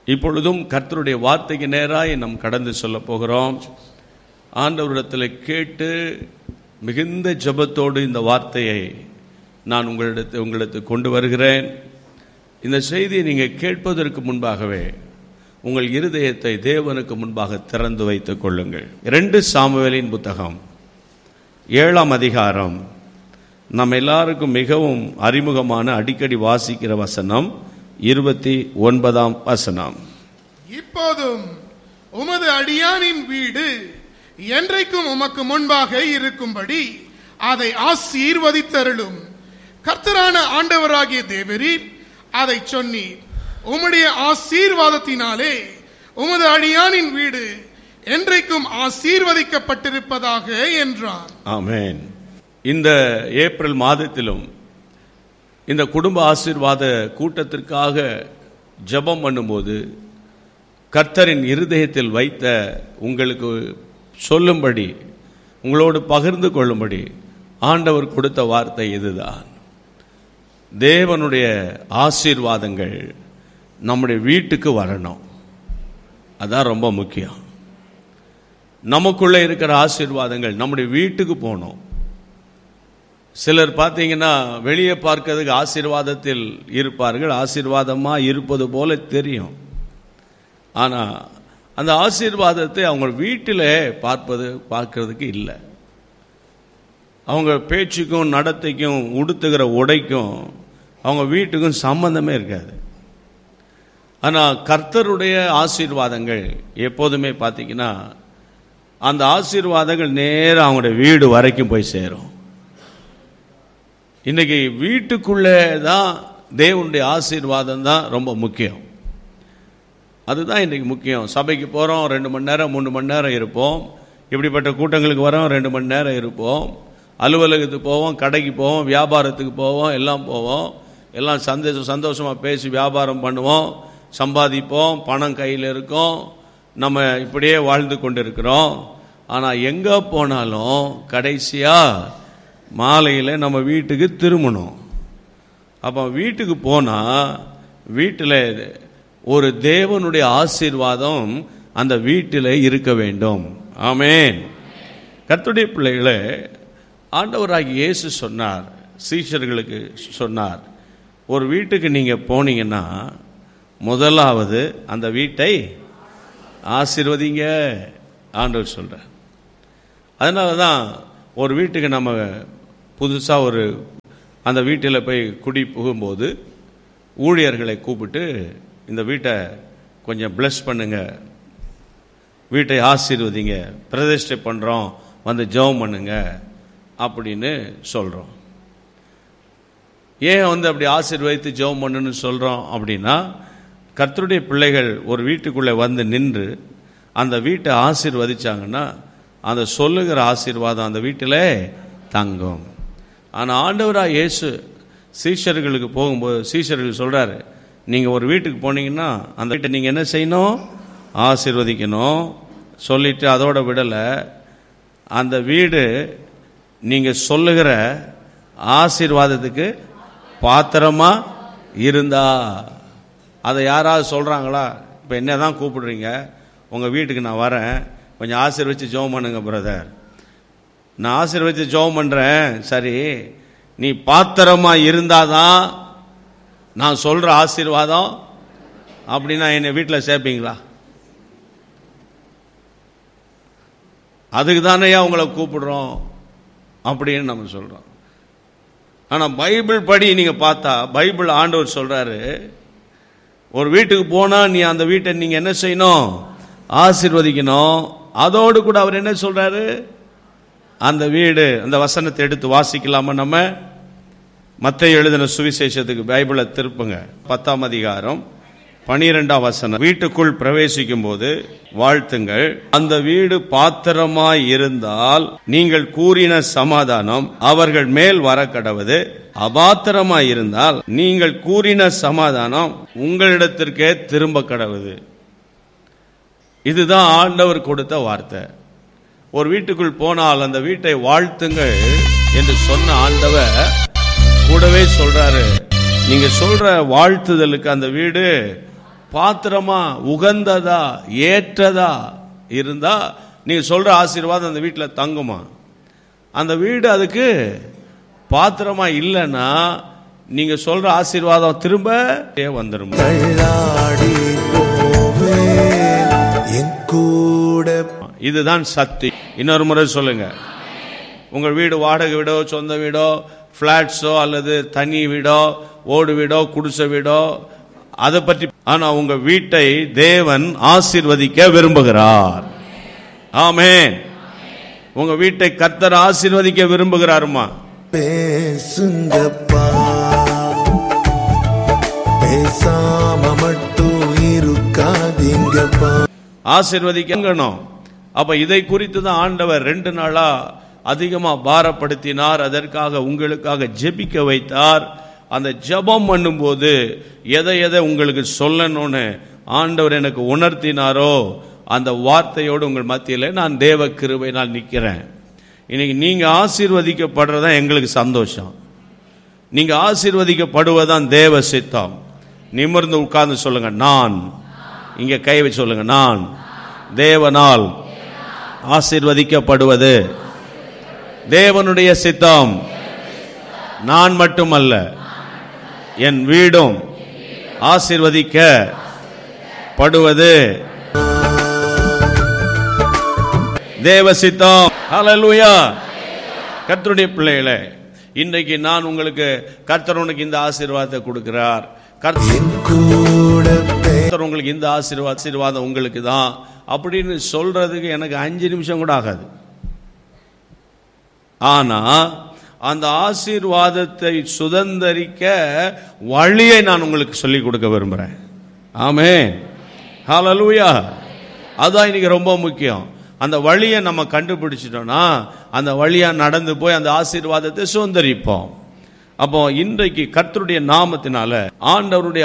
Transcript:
இப்பொழுதும் கர்த்தருடைய வார்த்தைக்கு நேராய் நாம் கடந்து சொல்ல போகிறோம் ஆண்டவரிடத்தில் கேட்டு மிகுந்த ஜெபத்தோடு இந்த வார்த்தையை நான் உங்களிடத்து உங்களிடத்துக்கு கொண்டு வருகிறேன் இந்த செய்தியை நீங்கள் கேட்பதற்கு முன்பாகவே உங்கள் இருதயத்தை தேவனுக்கு முன்பாக திறந்து வைத்துக் கொள்ளுங்கள் இரண்டு சாமுவேலின் புத்தகம் ஏழாம் அதிகாரம் நம்ம எல்லாருக்கும் மிகவும் அறிமுகமான அடிக்கடி வாசிக்கிற வசனம் இருபத்தி ஒன்பதாம் வசனம் இப்போதும் உமது அடியானின் வீடு என்றைக்கும் உமக்கு முன்பாக இருக்கும்படி அதை ஆசீர்வதித்தருளும் கர்த்தரான ஆண்டவராகிய தேவரீர் அதை சொன்னீர் உம்முடைய ஆசீர்வாதத்தினாலே உமது அடியானின் வீடு என்றைக்கும் ஆசீர்வதிக்கப்பட்டிருப்பதாக என்றார் ஆமென் இந்த ஏப்ரல் மாதத்திலும் இந்த குடும்ப ஆசீர்வாத கூட்டத்திற்காக ஜெபம் பண்ணும்போது கர்த்தரின் இருதயத்தில் வைத்த உங்களுக்கு சொல்லும்படி உங்களோடு பகிர்ந்து கொள்ளும்படி ஆண்டவர் கொடுத்த வார்த்தை இதுதான் தேவனுடைய ஆசீர்வாதங்கள் நம்முடைய வீட்டுக்கு வரணும் அதான் ரொம்ப முக்கியம் நமக்குள்ள இருக்கிற ஆசீர்வாதங்கள் நம்முடைய வீட்டுக்கு போகணும் சிலர் பார்த்தீங்கன்னா வெளியே பார்க்கறதுக்கு ஆசீர்வாதத்தில் இருப்பார்கள் ஆசீர்வாதமா இருப்பது போல தெரியும் ஆனா அந்த ஆசீர்வாதத்தை அவங்க வீட்டில் பார்ப்பது பார்க்கறதுக்கு இல்லை அவங்க பேச்சுக்கும் நடத்தைக்கும் உடுத்துகிற உடைக்கும் அவங்க வீட்டுக்கும் சம்பந்தமே இருக்காது ஆனால் கர்த்தருடைய ஆசீர்வாதங்கள் எப்போதுமே பார்த்தீங்கன்னா அந்த ஆசீர்வாதங்கள் நேராக அவங்களுடைய வீடு வரைக்கும் போய் சேரும் இன்னைக்கு வீட்டுக்குள்ளே தான் தேவனுடைய ஆசீர்வாதம் தான் ரொம்ப முக்கியம் அதுதான் இன்னைக்கு முக்கியம் சபைக்கு போகிறோம் ரெண்டு மணி நேரம் மூணு மணி நேரம் இருப்போம் இப்படிப்பட்ட கூட்டங்களுக்கு வரோம் ரெண்டு மணி நேரம் இருப்போம் அலுவலகத்துக்கு போவோம் கடைக்கு போவோம் வியாபாரத்துக்கு போவோம் எல்லாம் போவோம் எல்லாம் சந்தோஷம் சந்தோஷமாக பேசி வியாபாரம் பண்ணுவோம் சம்பாதிப்போம் பணம் கையில் இருக்கும் நம்ம இப்படியே வாழ்ந்து கொண்டு இருக்கிறோம் ஆனால் எங்கே போனாலும் கடைசியாக மாலையில் நம்ம வீட்டுக்கு திரும்பணும் அப்போ வீட்டுக்கு போனால் வீட்டில் ஒரு தேவனுடைய ஆசீர்வாதம் அந்த வீட்டில் இருக்க வேண்டும் ஆமேன் கர்த்தருடைய பிள்ளைகளே ஆண்டவராகி இயேசு சொன்னார் சீஷர்களுக்கு சொன்னார் ஒரு வீட்டுக்கு நீங்கள் போனீங்கன்னா முதலாவது அந்த வீட்டை ஆசீர்வதிங்க ஆண்டவர் சொல்கிறார் அதனால தான் ஒரு வீட்டுக்கு நம்ம புதுசாக ஒரு அந்த வீட்டில் போய் குடி புகும்போது ஊழியர்களை கூப்பிட்டு இந்த வீட்டை கொஞ்சம் ப்ளஸ் பண்ணுங்க வீட்டை ஆசீர்வதிங்க பிரதிஷ்டை பண்ணுறோம் வந்து ஜெபம் பண்ணுங்க அப்படின்னு சொல்கிறோம் ஏன் வந்து அப்படி ஆசீர்வதித்து ஜெபம் பண்ணுன்னு சொல்கிறோம் அப்படின்னா கர்த்தருடைய பிள்ளைகள் ஒரு வீட்டுக்குள்ளே வந்து நின்று அந்த வீட்டை ஆசீர்வதிச்சாங்கன்னா அந்த சொல்லுகிற ஆசீர்வாதம் அந்த வீட்டில் தங்கும் ஆனால் ஆண்டவராக இயேசு சீஷர்களுக்கு போகும்போது சீஷர்கள் சொல்கிறாரு நீங்கள் ஒரு வீட்டுக்கு போனீங்கன்னா அந்த வீட்டை நீங்கள் என்ன செய்யணும் ஆசீர்வதிக்கணும் சொல்லிட்டு அதோட விடலை அந்த வீடு நீங்கள் சொல்லுகிற ஆசீர்வாதத்துக்கு பாத்திரமா இருந்தா அதை யாராவது சொல்கிறாங்களா இப்போ என்ன தான் கூப்பிடுறீங்க உங்கள் வீட்டுக்கு நான் வரேன் கொஞ்சம் ஆசீர்வச்சு ஜெபம் பண்ணுங்க பிரதர் நான் ஆசீர்வச்சு ஜெபம் பண்ணுறேன் சரி நீ பாத்திரமா இருந்தாதான் நான் சொல்கிற ஆசீர்வாதம் அப்படின்னா என்னை வீட்டில் சேர்ப்பீங்களா அதுக்கு தானேயா உங்களை கூப்பிடுறோம் அப்படின்னு நம்ம சொல்கிறோம் ஆனால் பைபிள் படி நீங்கள் பார்த்தா பைபிள் ஆண்டவர் சொல்கிறாரு ஒரு வீட்டுக்கு போனால் நீ அந்த வீட்டை நீங்கள் என்ன செய்யணும் ஆசீர்வதிக்கணும் அதோடு கூட அவர் என்ன சொல்கிறாரு அந்த வீடு அந்த வசனத்தை எடுத்து வாசிக்கலாமா நம்ம மத்த எழுதின சுவிசேஷத்துக்கு பைபிளை திருப்புங்க பத்தாம் அதிகாரம் பனிரெண்டாம் வசனம் வீட்டுக்குள் பிரவேசிக்கும் போது வாழ்த்துங்கள் அந்த வீடு பாத்திரமாய் இருந்தால் நீங்கள் கூறின சமாதானம் அவர்கள் மேல் வர கடவுது அபாத்திரமாய் இருந்தால் நீங்கள் கூறின சமாதானம் உங்களிடத்திற்கே திரும்ப கடவுது இதுதான் ஆண்டவர் கொடுத்த வார்த்தை ஒரு வீட்டுக்குள் போனால் அந்த வீட்டை வாழ்த்துங்கள் என்று சொன்ன ஆண்டவர் கூடவே சொல்றாரு நீங்க சொல்ற வாழ்த்துதலுக்கு அந்த வீடு பாத்திரமா உகந்ததா ஏற்றதா இருந்தா நீங்க சொல்ற ஆசீர்வாதம் அந்த வீட்டில் தங்குமா அந்த வீடு அதுக்கு பாத்திரமா இல்லைன்னா நீங்க சொல்ற ஆசீர்வாதம் திரும்ப வந்துடும் தள்ளாடி போவேன் என் கூட இதுதான் சக்தி இன்னொரு முறை சொல்லுங்க உங்கள் வீடு வாடகை வீடோ சொந்த வீடோ ஃபிளாட்ஸோ அல்லது தனி வீடோ ஓடு வீடோ குடிசை வீடோ அதை பற்றி ஆனா உங்க வீட்டை தேவன் ஆசீர்வதிக்க விரும்புகிறார் ஆமென் உங்க வீட்டை கர்த்தர் ஆசீர்வதிக்க விரும்புகிறாருமா பேசுங்கப்பா பேசாம மட்டும் இருக்காதீங்கப்பா ஆசீர்வதிக்கணும் அப்ப இதை குறித்து தான் ஆண்டவர் ரெண்டு நாளா அதிகமா பாரப்படுத்தினார் அதற்காக உங்களுக்காக ஜெபிக்க வைத்தார் அந்த ஜெபம் பண்ணும்போது எதை எதை உங்களுக்கு சொல்லணும்னு ஆண்டவர் எனக்கு உணர்த்தினாரோ அந்த வார்த்தையோடு உங்கள் மத்தியில் நான் தேவ கிருபை நான் நிற்கிறேன் இன்னைக்கு நீங்க ஆசீர்வதிக்கப்படுறதா எங்களுக்கு சந்தோஷம் நீங்க ஆசீர்வதிக்கப்படுவதுதான் தேவ சித்தம் நிமிர்ந்து உட்கார்ந்து சொல்லுங்க நான் இங்க கை வச்சு சொல்லுங்க நான் தேவனால் ஆசீர்வதிக்கப்படுவது தேவனுடைய சித்தம் நான் மட்டுமல்ல என் வீடும் ஆசீர்வதிக்க படுவது தேவ சித்தம் ஹalleluya கர்த்தருடைய பிள்ளைகளே இன்றைக்கு நான் உங்களுக்கு கர்த்தர் உனக்கு இந்த ஆசீர்வாதத்தை கொடுக்கிறார் கர்த்தர் என் கூட பே கர்த்தர் உங்களுக்கு இந்த ஆசீர்வாத ஆசீர்வாதம் உங்களுக்கு தான் அப்படின்னு சொல்றதுக்கு எனக்கு அஞ்சு நிமிஷம் கூட ஆகாது ஆனா அந்த ஆசீர்வாதத்தை சுதந்தரிக்க வழியை நான் உங்களுக்கு சொல்லிக் கொடுக்க விரும்புறேன் ஆமே ஹalleluya அதான் இன்னைக்கு ரொம்ப முக்கியம் அந்த வழியை நம்ம கண்டுபிடிச்சிட்டோம்னா அந்த வழியா நடந்து போய் அந்த ஆசீர்வாதத்தை சுதந்தரிப்போம் அப்போ இன்றைக்கு கர்த்தருடைய நாமத்தினால ஆண்டவருடைய